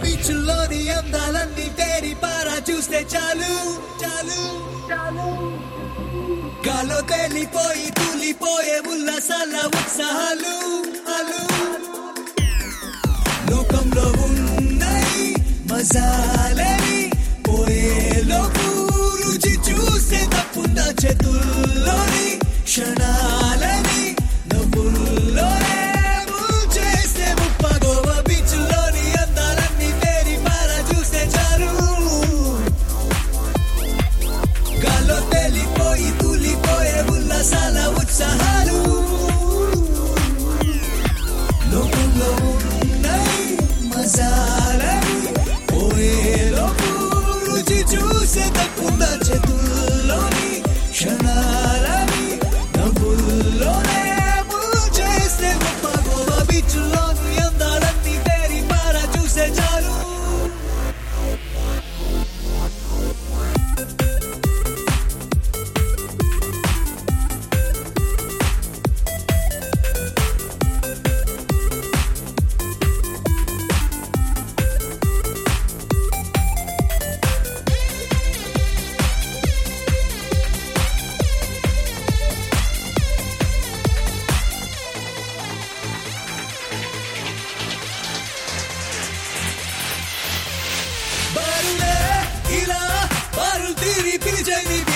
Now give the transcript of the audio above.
బీచ్లోని అందాలన్నీ తేరి పారా చూస్తే చాలు చాలు చాలు గాలో తేలిపోయి తూలిపోయే ఉల్లాసాల ఉత్సాహాలు అలు లోకంలో ఉన్నాయి మజాలేవి పోయేలోపు రుచి చూసే తప్పుందా చేతుల్లోని క్షణాలని నవ్వుల్లోనే చేస్తే ముప్ప గోవా బీచ్ లోని అందాలన్నీ తేరి పారా చూస్తే చాలు గాల్లో తేలిపోయి తూలిపోయే ఉల్లాసాల ఉత్సాహాలు లోకంలో ఉన్నాయి మసాలని పోయేలోపు రుచి చూసే తప్పుందా చేతుల్లోని క్షణాలని నవ్వుల్లోనే చేస్తే గొప్ప గోవా బీచ్లోని అందాలన్నీ తేరి పారా చూసే చాలు బారులే ఇలా బారు తీరి పిలిచని